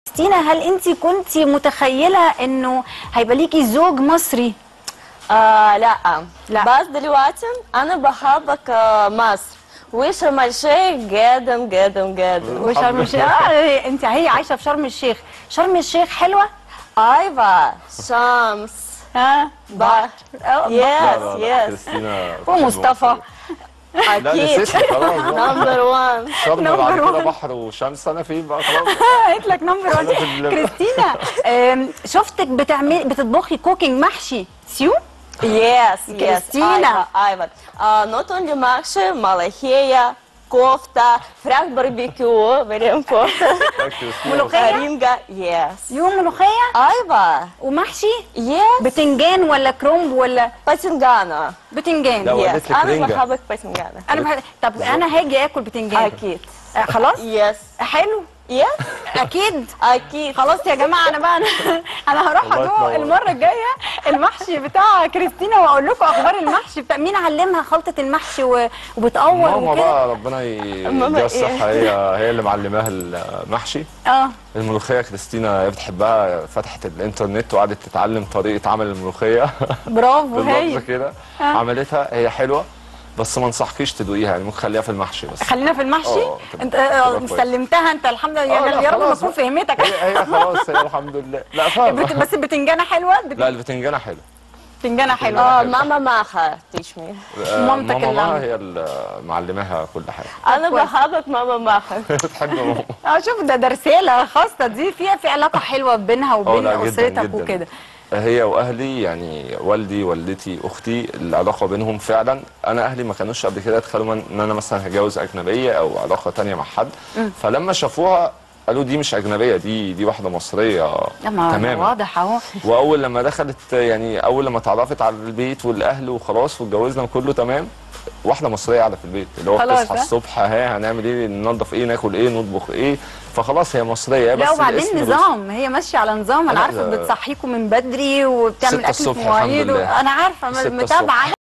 كريستينا هل انت كنت متخيله انه هيبقى ليكي زوج مصري آه لا لا. بس دلوقتي انا بحبك آه مصر وشرم الشيخ جدا جدا جدا وشرم الشيخ آه انت هي عايشه في شرم الشيخ شرم الشيخ حلوه ايوه شمس ها بحر آه، يس يس كريستينا ومصطفى لا اكيد نسيتني خلاص بقى. نمبر 1 شرم Number بعد كده one. بحر وشمس انا فين بقى خلاص قلت لك نمبر 1 أنا في ال- كريستينا آم، شفتك بتعملي بتطبخي كوكينج محشي سيو يس يس كريستينا. ايوه ايوه آه not only محشي ملوخية كفتة فراخ باربيكيو بريم كفتة ملوخية؟ رينجا يس يوم ملوخيه ايوه ومحشي يس بتنجان ولا كرومب ولا باتنجانا بتنجان لا، يس وديت لك انا رينجا. بحبك باتنجانا انا بحب... طب انا هاجي اكل بتنجان اكيد آه خلاص يس حلو يس اكيد اكيد خلاص يا جماعه انا بقى انا, أنا هروح الله ادوق ينور. المره الجايه المحشي بتاع كريستينا واقول لكم اخبار المحشي بتاع مين علمها خلطه المحشي و... وبتقور ماما وكده بقى ربنا ي- ماما يديها إيه؟ الصحة هي هي اللي معلماها المحشي اه الملوخية كريستينا هي بتحبها فتحت الانترنت وقعدت تتعلم طريقة عمل الملوخية برافو باللفظ هي كده عملتها هي حلوة بس ما انصحكيش تدوقيها يعني ممكن خليها في المحشي بس خلينا في المحشي آه، تبقى- انت آه، تبقى كويس. سلمتها انت الحمد لله آه، لا، يا يا رب ما خلاص تكون بقى. فهمتك هي هي خلاص هي الحمد لله لا بت... فاهمة بس البتنجانه حلوه بت- لا البتنجانة حلوة بتنجانه حلوه اه حلو. ماما معها تيش مي آه، مامتك ماما اللي معاها عملت. هي اللي معلماها كل حاجة انا كويس. بحبك ماما معها بتحب ماما اه شوف ده ده رساله خاصه دي فيها في علاقه حلوه بينها اه وبين لا جدا اسرتك جدا وكده هي واهلي يعني والدي والدتي اختي العلاقه بينهم فعلا انا اهلي ما كانوش قبل كده يتخيلوا من- ان انا مثلا هتجوز اجنبيه او علاقه تانية مع حد فلما شافوها قالوا دي مش اجنبيه دي دي واحده مصريه يا ما تماما واضح اهو واول لما دخلت يعني اول لما اتعرفت على البيت والاهل وخلاص واتجوزنا وكله تمام واحده مصريه قاعده في البيت اللي هو خلاص، بتصحى ها؟ الصبح ها هنعمل ايه ننظف ايه ناكل ايه نطبخ ايه فخلاص هي مصريه بس لا وبعدين الاسم روسي. نظام هي ماشيه على نظام انا لا، عارفه ده- بتصحيكم من بدري وبتعمل ستة اكل في الصبح الحمد مواعيد لله. انا عارفه ستة متابعه